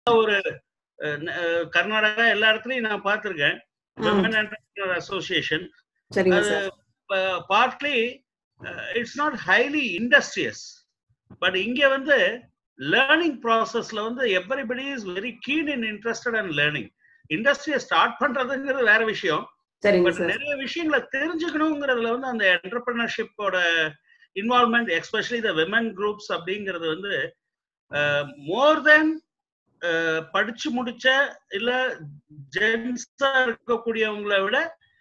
ஒரு அஹ், அஹ், கர்நாடகா எல்லா இடத்துலயும் நான் பார்த்திருக்கேன் விமன் என்டர்பிரினர் அசோசியேஷன் சரிங்க அது sir partly it's not highly industrious but இங்க வந்து லேர்னிங் ப்ராசஸ்ல வந்து everybody is very keen in interested and learning இண்டஸ்ட்ரியை ஸ்டார்ட் பண்றதுங்கிறது வேற விஷயம் சரிங்க பட் சார் நிறைய விஷயங்களை தெரிஞ்சுக்கணுங்கிறதுல வந்து அந்த என்டர்பிரினர்ஷிப்போட involvement especially the women groups அப்படிங்கிறது வந்து மோர் தென் படிச்சு முடிச்ச இல்ல ஜென்ஸா இருக்கக்கூடியவங்களை விட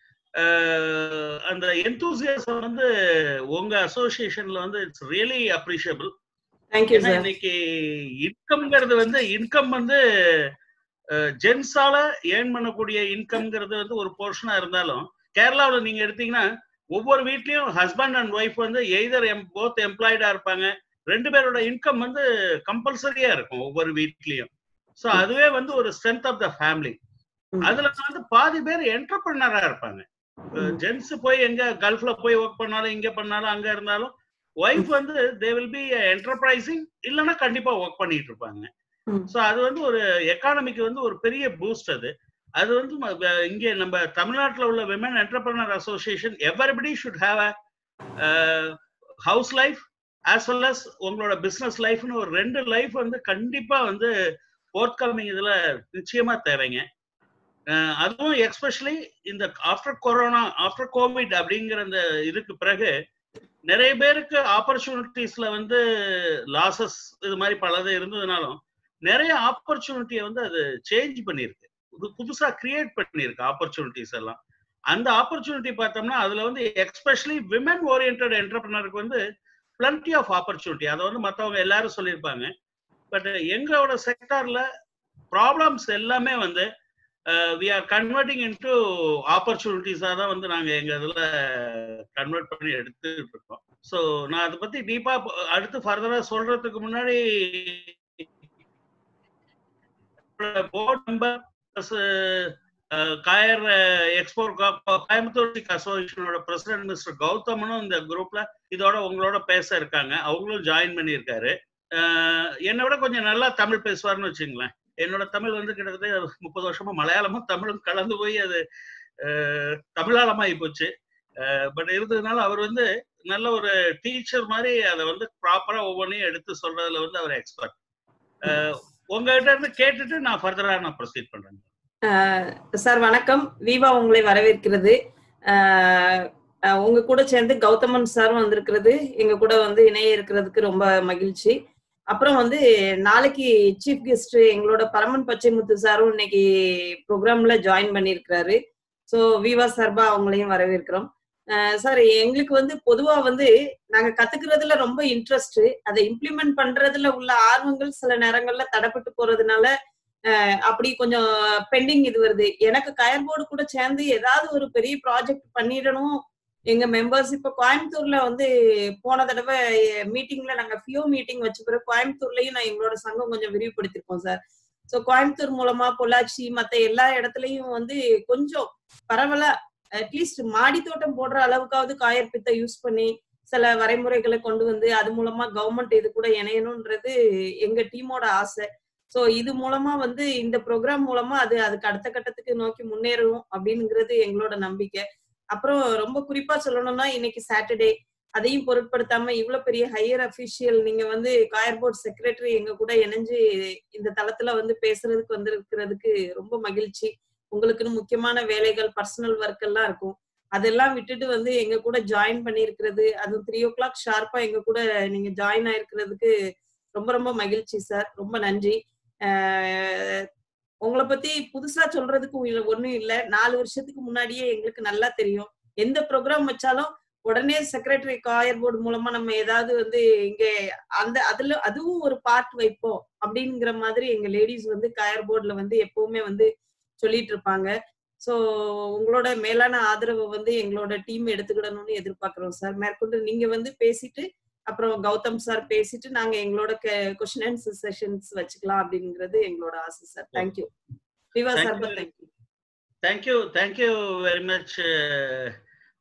அஹ், அந்த எந்தூசியசம் வந்து உங்க அசோசியேஷன்ல வந்து இட்ஸ் ரியலி அப்ரிஷியபிள் தேங்க்யூ ஏன்னா சார் இன்னைக்கு இன்கம்ங்கிறது வந்து இன்கம் வந்து ஜென்ஸால ஏர்ன் பண்ணக்கூடிய இன்கம்ங்கிறது வந்து ஒரு போர்ஷனா இருந்தாலும் கேரளாவுல நீங்க எடுத்தீங்கன்னா ஒவ்வொரு வீட்லயும் ஹஸ்பண்ட் அண்ட் ஒய்ஃப் வந்து எய்தர் எம் போத் எம்ப்ளாய்டா இருப்பாங்க ரெண்டு பேரோட இன்கம் வந்து கம்பல்சரியா இருக்கும் ஒவ்வொரு வீட்லயும் சோ அதுவே வந்து ஒரு ஸ்ட்ரென்த் ஆஃப் த ஃபேமிலி ம். அதுல வந்து பாதி பேர் என்டர்பிரினரா இருப்பாங்க ஜென்ஸ் போய் எங்க கல்ஃப்ல போய் ஒர்க் பண்ணாலும் இங்க பண்ணாலும் அங்க இருந்தாலும் ஒய்ஃப் வந்து தே வில் பி என்டர்பிரைசிங் இல்லைன்னா கண்டிப்பா ஒர்க் பண்ணிட்டு இருப்பாங்க ம். சோ அது வந்து ஒரு எக்கானமிக்கு வந்து ஒரு பெரிய பூஸ்ட் அது அது வந்து ம- வ- இங்க நம்ம தமிழ்நாட்டுல உள்ள women entrepreneur association everybody should have a house life as well as உங்களோட பிசினஸ் லைஃப்னு ஒரு ரெண்டு லைஃப் வந்து கண்டிப்பா வந்து ஃபோர்த் கமிங் இதுல நிச்சயமா தேவைங்க அஹ் அதுவும் எக்ஸ்பெஷலி இந்த ஆஃப்டர் கொரோனா ஆஃப்டர் கோவிட் அப்படிங்கிற அந்த இதுக்கு பிறகு நிறைய பேருக்கு ஆப்பர்ச்சுனிட்டிஸ்ல வந்து லாசஸ் இது மாதிரி பலது இருந்ததுனாலும் நிறைய ஆப்பர்ச்சுனிட்டியை வந்து அது சேஞ்ச் பண்ணியிருக்கு புது புதுசா கிரியேட் பண்ணியிருக்கு ஆப்பர்ச்சுனிட்டிஸ் எல்லாம் அந்த ஆப்பர்ச்சுனிட்டி பார்த்தோம்னா அதுல வந்து எக்ஸ்பெஷலி விமன் ஓரியன்ட் என்டர்பிரினருக்கு வந்து பிளண்டி ஆஃப் ஆப்பர்ச்சுனிட்டி அதை வந்து மற்றவங்க எல்லாரும் சொல்லியிருப்பாங்க பட் எங்களோட செக்டார்ல ப்ராப்ளம்ஸ் எல்லாமே வந்து வி ஆர் கன்வெர்ட்டிங் இன்டு ஆப்பர்ச்சுனிட்டிஸாக தான் வந்து நாங்கள் எங்கள் இதில் கன்வெர்ட் பண்ணி எடுத்துட்டு இருக்கோம் ஸோ நான் அதை பற்றி டீப்பாக அடுத்து ஃபர்தராக சொல்றதுக்கு முன்னாடி board member coir export Coimbatore அசோசியேஷனோட பிரசிடென்ட் மிஸ்டர் கௌதமனும் இந்த குரூப்ல இதோட உங்களோட பேச இருக்காங்க அவங்களும் ஜாயின் பண்ணியிருக்காரு அஹ் என்னை விட கொஞ்சம் நல்லா தமிழ் பேசுவார்னு வச்சுங்களேன் என்னோட தமிழ் வந்து கிட்டத்தட்ட முப்பது வருஷமா மலையாளமும் தமிழும் கலந்து போய் அது அஹ், தமிழாளமாகி போச்சு பட் இருந்ததுனால அவர் வந்து நல்ல ஒரு டீச்சர் மாதிரி அதை வந்து ப்ராப்பரா ஒவ்வொன்றையும் எடுத்து சொல்றதுல வந்து அவர் எக்ஸ்பர்ட் உங்ககிட்ட இருந்து கேட்டுட்டு நான் ஃபர்தரா நான் ப்ரொசீட் பண்றேன் சார் வணக்கம் வீவா உங்களை வரவேற்கிறது அஹ், அஹ், உங்க கூட சேர்ந்து கௌதமன் சாரும் வந்திருக்கிறது எங்க கூட வந்து இணைய இருக்கிறதுக்கு ரொம்ப மகிழ்ச்சி அப்புறம் வந்து நாளைக்கு சீஃப் கெஸ்ட் எங்களோட பரமன் பச்சைமுத்து சாரும் இன்னைக்கு ப்ரோக்ராம்ல ஜாயின் பண்ணியிருக்கிறாரு ஸோ வீவா சார்பா அவங்களையும் வரவேற்கிறோம் சார் எங்களுக்கு வந்து பொதுவா வந்து நாங்க கத்துக்கிறதுல ரொம்ப இன்ட்ரெஸ்ட் அதை இம்ப்ளிமெண்ட் பண்றதுல உள்ள ஆர்வங்கள் சில நேரங்கள்ல தடைப்பட்டு போறதுனால அஹ் அப்படி கொஞ்சம் பெண்டிங் இது வருது எனக்கு கயர் போர்டு கூட சேர்ந்து ஏதாவது ஒரு பெரிய ப்ராஜெக்ட் பண்ணிடணும் எங்க மெம்பர்ஸ் இப்ப கோயம்புத்தூர்ல வந்து போன தடவை மீட்டிங்ல நாங்க ஃபியோ மீட்டிங் வச்ச பிறகு கோயம்புத்தூர்லயும் நான் எங்களோட சங்கம் கொஞ்சம் விரிவுபடுத்திருக்கோம் சார் சோ கோயம்புத்தூர் மூலமா பொள்ளாச்சி மத்த எல்லா இடத்துலயும் வந்து கொஞ்சம் பரவலா அட்லீஸ்ட் மாடி தோட்டம் போடுற அளவுக்காவது காயர் பித்தை யூஸ் பண்ணி சில வரைமுறைகளை கொண்டு வந்து அது மூலமா கவர்மெண்ட் இது கூட இணையணும்ன்றது எங்க டீமோட ஆசை சோ இது மூலமா வந்து இந்த ப்ரோக்ராம் மூலமா அது அதுக்கு அடுத்த கட்டத்துக்கு நோக்கி முன்னேறும் அப்படிங்கிறது எங்களோட நம்பிக்கை அப்புறம் ரொம்ப குறிப்பா சொல்லணும்னா இன்னைக்கு சாட்டர்டே அதையும் பொருட்படுத்தாம இவ்வளவு பெரிய ஹையர் அபிஷியல் நீங்க வந்து காயர் போர்ட் செக்ரட்டரி எங்க கூட இணைஞ்சு இந்த தளத்துல வந்து பேசுறதுக்கு வந்திருக்கிறதுக்கு ரொம்ப மகிழ்ச்சி உங்களுக்குன்னு முக்கியமான வேலைகள் பர்சனல் ஒர்க் எல்லாம் இருக்கும் அதெல்லாம் விட்டுட்டு வந்து எங்க கூட ஜாயின் பண்ணியிருக்கிறது அதுவும் த்ரீ ஓ கிளாக் ஷார்ப்பா எங்க கூட நீங்க ஜாயின் ஆயிருக்கிறதுக்கு ரொம்ப ரொம்ப மகிழ்ச்சி சார் ரொம்ப நன்றி ஆஹ் உங்களை பத்தி புதுசா சொல்றதுக்கு ஒண்ணும் இல்ல நாலு வருஷத்துக்கு முன்னாடியே எங்களுக்கு நல்லா தெரியும் எந்த ப்ரோக்ராம் வச்சாலும் உடனே செக்ரட்டரி காயர் போர்டு மூலமா நம்ம ஏதாவது வந்து இங்க அந்த அதுல அதுவும் ஒரு பார்ட் வைப்போம் அப்படிங்கிற மாதிரி எங்க லேடிஸ் வந்து காயர் போர்டுல வந்து எப்பவுமே வந்து சொல்லிட்டு இருப்பாங்க சோ உங்களோட மேலான ஆதரவை வந்து எங்களோட டீம் எடுத்துக்கிடணும்னு எதிர்பார்க்கிறோம் சார் மேற்கொண்டு நீங்க வந்து பேசிட்டு அப்புறம் கௌதம் சார் பேசிட்டு நாங்க எங்களோட கொஸ்டின் அண்ட் செஷன்ஸ் வச்சுக்கலாம் அப்படிங்கிறது எங்களோட ஆசை sir thank you Viva sir thank you thank you thank you very much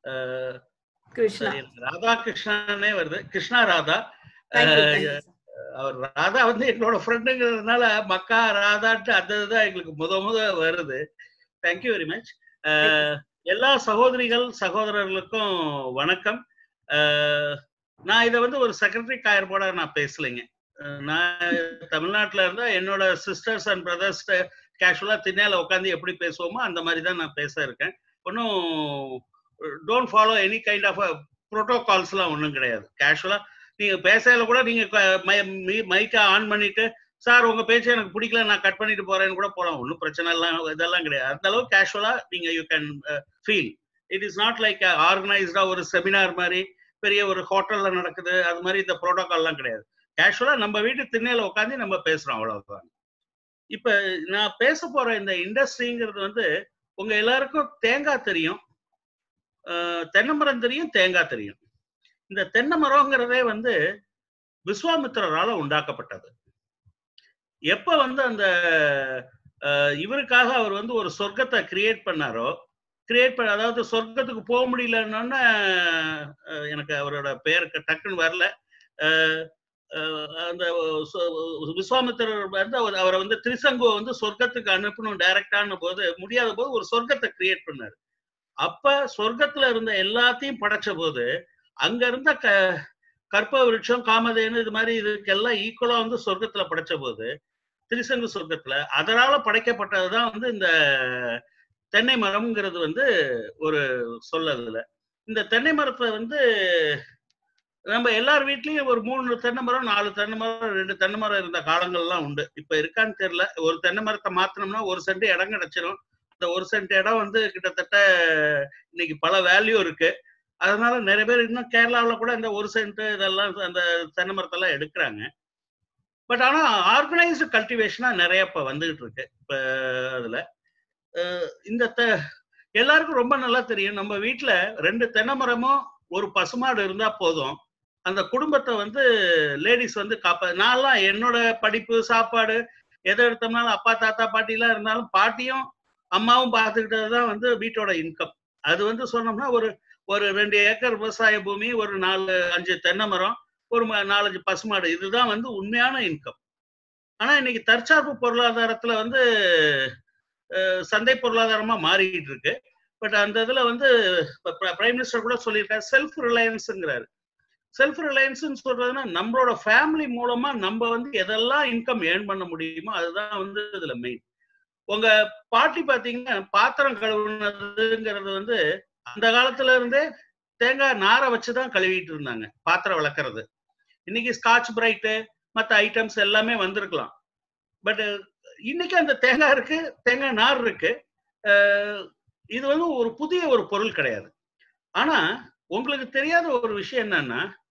Krishna Radha கிருஷ்ணனே வருது Krishna Radha Thank you, thank you, sir. அவர் ராதா வந்து என்னோட ஃப்ரெண்டுங்கிறதுனால மக்கா ராதான்ட்டு அந்த இதுதான் எங்களுக்கு முத முத வருது தேங்க்யூ வெரி மச் எல்லா சகோதரிகள் சகோதரர்களுக்கும் வணக்கம் அஹ், நான் இதை வந்து ஒரு செக்ரட்டரி காயர் போட நான் பேசலைங்க அஹ், நான் தமிழ்நாட்டுல இருந்தா என்னோட சிஸ்டர்ஸ் அண்ட் பிரதர்ஸ் கேஷுவலா திண்ணையில உட்காந்து எப்படி பேசுவோமோ அந்த மாதிரி தான் நான் பேச இருக்கேன் ஒன்றும் don't follow any kind of ப்ரோட்டோகால்ஸ்லாம் ஒன்றும் கிடையாது கேஷுவலா நீங்க பேசல கூட நீங்க மைக்கை ஆன் பண்ணிட்டு சார் உங்க பேச்சு எனக்கு பிடிக்கல நான் கட் பண்ணிட்டு போறேன்னு கூட போகலாம் ஒன்றும் பிரச்சனை எல்லாம் இதெல்லாம் கிடையாது அந்த அளவுக்கு கேஷுவலா நீங்க you can feel it is not like ஆர்கனைஸ்டா ஒரு செமினார் மாதிரி பெரிய ஒரு ஹோட்டல்ல நடக்குது அது மாதிரி இந்த ப்ரோட்டோகால்லாம் கிடையாது கேஷுவலா நம்ம வீட்டு திண்ணையில உட்காந்து நம்ம பேசுறோம் அவ்வளவுதான் இப்ப நான் பேச போற இந்த இண்டஸ்ட்ரிங்கிறது வந்து உங்க எல்லாருக்கும் தேங்காய் தெரியும் அஹ், தென்னை மரம் தெரியும் தேங்காய் தெரியும் இந்த தென்னை மரம்ங்கிறதே வந்து விஸ்வாமித்திரரால உண்டாக்கப்பட்டது எப்ப வந்து அந்த அஹ், இவருக்காக அவர் வந்து ஒரு சொர்க்கத்தை கிரியேட் பண்ணாரோ கிரியேட் பண்ண அதாவது சொர்க்கத்துக்கு போக முடியலன்னொன்னே அஹ், எனக்கு அவரோட பேருக்கு டக்குன்னு வரல அஹ், அஹ், அந்த சொ- விஸ்வாமித்திரர் வந்து அவர் அவரை வந்து திரிசங்குவை வந்து சொர்க்கத்துக்கு அனுப்பணும் டைரக்டான போது முடியாத போது ஒரு சொர்க்கத்தை கிரியேட் பண்ணாரு அப்ப சொர்க்கத்துல இருந்த எல்லாத்தையும் படைச்ச போது அங்க இருந்த க கற்ப விருட்சம் காமதேனு இது மாதிரி இதுக்கெல்லாம் ஈக்குவலா வந்து சொர்க்கத்துல படைச்ச போது திரிசங்கு சொர்க்கத்துல அதனால படைக்கப்பட்டதுதான் வந்து இந்த தென்னை மரம்ங்கிறது வந்து ஒரு சொல் அதுல இந்த தென்னை மரத்தை வந்து நம்ம எல்லார் வீட்லயும் ஒரு மூணு தென்னை மரம் நாலு தென்னை மரம் ரெண்டு தென்னை மரம் இருந்த காலங்கள்லாம் உண்டு இப்ப இருக்கான்னு தெரியல ஒரு தென்னை மரத்தை மாத்தினோம்னா ஒரு சென்ட் இடம் கிடைச்சிரும் அந்த ஒரு சென்ட் இடம் வந்து கிட்டத்தட்ட இன்னைக்கு பல வேல்யூ இருக்கு அதனால நிறைய பேர் இன்னும் கேரளாவில் கூட இந்த ஒரு சென்ட் இதெல்லாம் அந்த தென்னை மரத்தெல்லாம் எடுக்கிறாங்க பட் ஆனா ஆர்கனைஸ்டு கல்டிவேஷனா நிறைய இப்ப வந்துகிட்டு இருக்கு இப்ப அதுல அஹ் இந்த தெ- எல்லாருக்கும் ரொம்ப நல்லா தெரியும் நம்ம வீட்ல ரெண்டு தென்னை மரமும் ஒரு பசுமாடு இருந்தா போதும் அந்த குடும்பத்தை வந்து லேடிஸ் வந்து காப்பா நான்லாம் என்னோட படிப்பு சாப்பாடு எதை எடுத்தோம்னாலும் அப்பா தாத்தா பாட்டிலாம் இருந்தாலும் பாட்டியும் அம்மாவும் பார்த்துக்கிட்டது தான் வந்து வீட்டோட இன்கம் அது வந்து சொன்னோம்னா ஒரு ஒரு ரெண்டு ஏக்கர் விவசாய பூமி ஒரு நாலு அஞ்சு தென்னை மரம் ஒரு ம- நாலஞ்சு பசுமாடு இதுதான் வந்து உண்மையான இன்கம் ஆனா இன்னைக்கு தற்சார்பு பொருளாதாரத்துல வந்து அஹ், சந்தை பொருளாதாரமா மாறிக்கிட்டு இருக்கு பட் அந்த இதுல வந்து பிரைம் மினிஸ்டர் கூட சொல்லியிருக்காரு செல்ஃப் ரிலையன்ஸ்ங்கிறாரு செல்ஃப் ரிலையன்ஸ்னு சொல்றதுன்னா நம்மளோட ஃபேமிலி மூலமா நம்ம வந்து எதெல்லாம் இன்கம் ஏர்ன் பண்ண முடியுமோ அதுதான் வந்து இதுல மெயின் உங்க பாட்டி பாத்தீங்கன்னா பாத்திரம் கழுவுனதுங்கிறது வந்து அந்த காலத்துல இருந்தே தேங்காய் நாரை வச்சுதான் கழுவிட்டு இருந்தாங்க பாத்திரம் விளக்குறது இன்னைக்கு ஸ்காட்ச் பிரைட்டு மற்ற ஐட்டம்ஸ் எல்லாமே வந்திருக்கலாம் பட் இன்னைக்கு அந்த தேங்காய் இருக்கு தேங்காய் நார் இருக்கு அஹ் இது வந்து ஒரு புதிய ஒரு பொருள் கிடையாது ஆனா உங்களுக்கு தெரியாத ஒரு விஷயம் என்னன்னா